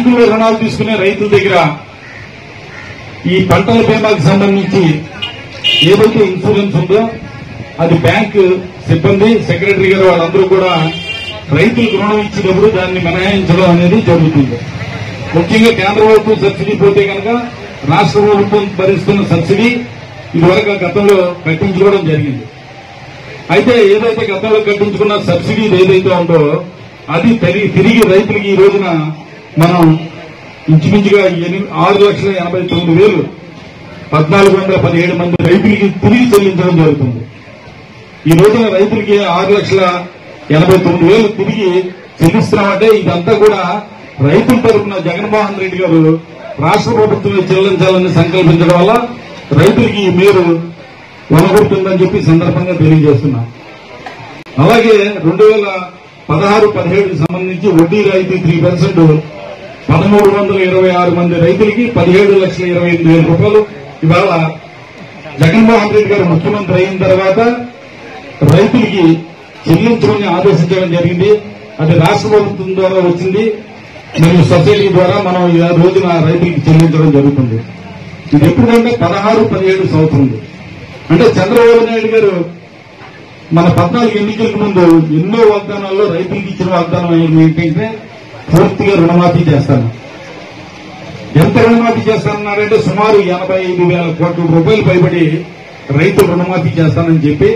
బ్యాంకుల్లో రుణాలు తీసుకునే రైతుల దగ్గర ఈ పంటల బీమాకి సంబంధించి ఏదైతే ఇన్సూరెన్స్ ఉందో అది బ్యాంక్ సిబ్బంది సెక్రటరీ గారు వాళ్ళందరూ కూడా రైతులకు రుణం ఇచ్చినప్పుడు దాన్ని మినహాయించడం అనేది జరుగుతుంది ముఖ్యంగా కేంద్ర ప్రభుత్వం సబ్సిడీ పోతే కనుక రాష్ట్ర ప్రభుత్వం భరిస్తున్న సబ్సిడీ ఇదివరకు గతంలో కట్టించుకోవడం జరిగింది అయితే ఏదైతే గతంలో కట్టించుకున్న సబ్సిడీ ఏదైతే ఉందో అది తిరిగి తిరిగి రైతులకి ఈ రోజున మనం ఇంచుమించుగా ఎనిమిది ఆరు లక్షల ఎనభై తొమ్మిది వేలు పద్నాలుగు వందల పదిహేడు మంది రైతులకి తిరిగి చెల్లించడం జరుగుతుంది ఈ రోజున రైతులకి ఆరు లక్షల ఎనభై తొమ్మిది వేలు తిరిగి చెల్లిస్తున్నామంటే ఇదంతా కూడా రైతుల తరఫున జగన్మోహన్ రెడ్డి గారు రాష్ట్ర ప్రభుత్వమే చెల్లించాలని సంకల్పించడం వల్ల రైతులకి ఈ మేలు వనగొడుతుందని చెప్పి ఈ సందర్భంగా తెలియజేస్తున్నా అలాగే రెండు వేల పదహారు పదిహేడుకి సంబంధించి వడ్డీ రాయితీ త్రీ పర్సెంట్ పదమూడు వందల ఇరవై ఆరు మంది రైతులకి పదిహేడు లక్షల ఇరవై ఎనిమిది వేల రూపాయలు ఇవాళ జగన్మోహన్ రెడ్డి గారు ముఖ్యమంత్రి అయిన తర్వాత రైతులకి చెల్లించమని ఆదేశించడం జరిగింది అది రాష్ట్ర ప్రభుత్వం ద్వారా వచ్చింది మరియు సొసైటీ ద్వారా మనం ఈ రోజున రైతులకి చెల్లించడం జరుగుతుంది ఇది ఎప్పుడంటే పదహారు పదిహేడు సంవత్సరం అంటే చంద్రబాబు నాయుడు గారు మన పద్నాలుగు ఎన్నికలకు ముందు ఎన్నో వాగ్దానాల్లో రైతులకు ఇచ్చిన వాగ్దానం ఏంటంటే పూర్తిగా రుణమాఫీ చేస్తాను ఎంత రుణమాఫీ చేస్తానన్నారంటే సుమారు ఎనభై ఐదు వేల కోట్ల రూపాయలు పైబడి రైతు రుణమాఫీ చేస్తానని చెప్పి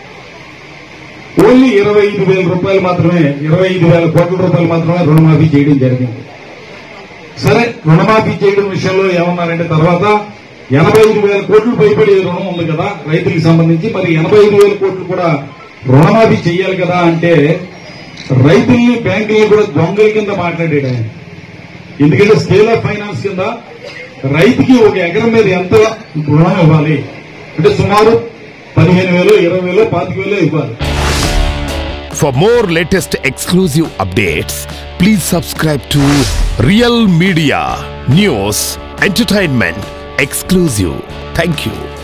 ఓన్లీ ఇరవై ఐదు వేల రూపాయలు మాత్రమే ఇరవై ఐదు వేల కోట్ల రూపాయలు మాత్రమే రుణమాఫీ చేయడం జరిగింది సరే రుణమాఫీ చేయడం విషయంలో ఏమన్నారంటే తర్వాత ఎనభై ఐదు వేల కోట్లు పైబడి రుణం ఉంది కదా రైతులకు సంబంధించి మరి ఎనభై ఐదు వేల కోట్లు కూడా రుణమాఫీ చేయాలి కదా అంటే రైతుల్ని బ్యాంకుల్ని కూడా దొంగల కింద మాట్లాడాడు ఆయన ఎందుకంటే స్కేల్ ఆఫ్ ఫైనాన్స్ కింద రైతుకి ఒక ఎకరం మీద ఎంత రుణం ఇవ్వాలి అంటే సుమారు పదిహేను వేలు ఇరవై వేలు పాతిక వేలు ఇవ్వాలి For more latest exclusive updates, please subscribe to Real Media News Entertainment Exclusive. Thank you.